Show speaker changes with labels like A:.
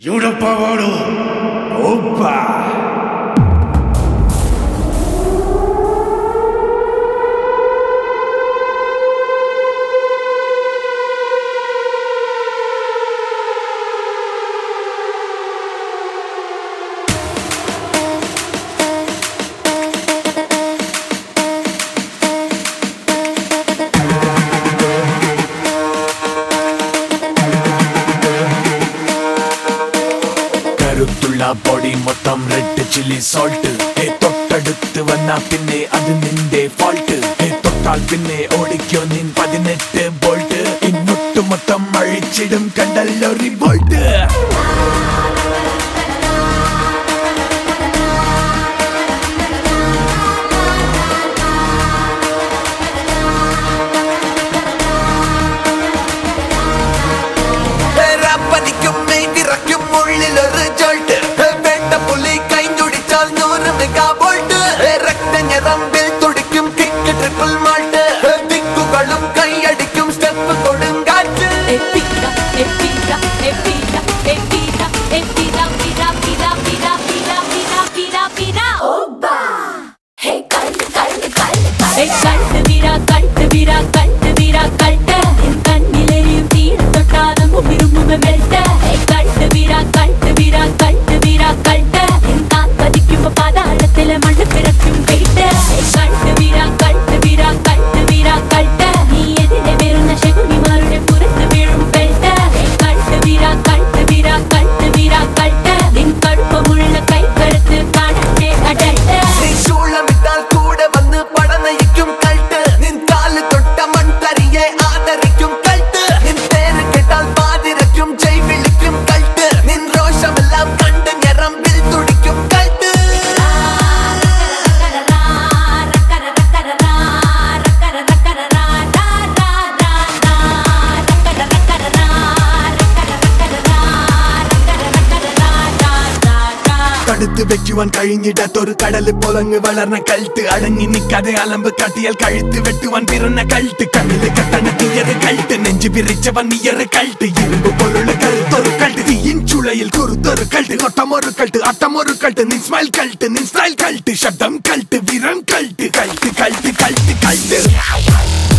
A: Europawaro Opa
B: കരുത്തുള്ള body മൊത്തം red chilli salt ഏ തൊട്ടടുത്ത് വന്നാ പിന്നെ അത് നിന്റെ ഫോൾട്ട് ഏ തൊട്ടാൽ പിന്നെ ഓടിക്കോ നിൻ പതിനെട്ട് ബോൾട്ട് ഇന്നൊട്ട് മൊത്തം അഴിച്ചിടും കണ്ടല്ലോ റിവോൾട്ട്
C: റാപ്പനിക്കും മെയ് വിറയ്ക്കും ഉള്ളിലൊരു ജോൾട്ട് വേണ്ട പുലി കൈഞ്ഞൊടിച്ചാൽ നൂറ് മെഗാ വോൾട്ട് രക്തഞ്ഞറമ്പിൽ തുടിക്കും കിക്ക് ട്രിപ്പിൾ മാൾട്ട് ദിക്കുകളും കൈയടിക്കും സ്റ്റെപ്പ് കൊടുങ്കാറ്റ്
D: Evita, evita, evita, evita, evita, vida, vida, vida, vida, vida, vida, vida. Oba! Hey, കള്ള്, കള്ള്, കള്ള്, കള്ള്. Hey, കള്ള് വീര, കള്ള് വീര, കള്ള് വീര, കള്ള്. നിൻ കണ്ണിലെരിയും തീരെ തൊട്ടാലും ഉമിരുമുമ മെൽറ്റ്. Hey, കള്ള് വീര, കള്ള് വീര, കള്ള് വീര, കള്ള്. നിൻ കാൽ പതിക്കുമ്പോ പാതാളത്തിലെ മണ്ണ് പിറക്കും വെയിറ്റ്. Hey, കള്ള് വീര, കള്ള് വീര, കള്ള് വീര, കള്ള്. നീ എതിരെ വരുന്ന ശകുനിമാരുടെ പുറത്ത് വീഴും ബെൽറ്റ്. Hey, കള്ള് വീര, കള്ള് വീര, കള്ള് വീര, കള്ള്. നിൻ കടുപ്പമുള്ള കൈക്കരുത്ത് കാണട്ടെ അടൽട്ട്
C: നീ ശൂളമിട്ടാൽ കൂടെ വന്ന് പടനയിക്കും കൾട്ട് നിൻ കാല് തൊട്ട മൺതരിയെ ആദരിക്കും കൾട്ട് നിൻ പേര് കേട്ടാൽ പാതിരയ്ക്കും ജയ് വിളിക്കും കൾട്ട് നിൻ രോഷമെല്ലാം കണ്ട് ഞരമ്പിൽ തുടിക്കും കൾട്ട്
B: തടുത്ത് വെക്കുവാൻ കഴിഞ്ഞിടാത്തൊരു കടല് പൊലങ്ങ് വളർന്ന കൾട്ട് അടങ്ങി നിൽക്കാതെ അലമ്പ് കാട്ടിയാൽ കഴുത്ത് വെട്ടുവാൻ പിറന്ന കൾട്ട് കണ്ണില് കത്തണ തീയറ് കൾട്ട് നെഞ്ചു പിരിച്ചവൻ നീയറ് കൾട്ട് ഇരുമ്പ് പോലുള്ള കഴുത്തൊരു കൾട്ട് തീയിൻ ചുളയിൽ കുറുത്തൊരു കൾട്ട് ഒട്ടമൊരു കൾട്ട് അട്ടമൊരു കൾട്ട് നിൻ സ്മൈൽ കൾട്ട് നിൻ സ്റ്റൈൽ കൾട്ട് ശബ്ദം കൾട്ട് വിരം cult cult cult cult cult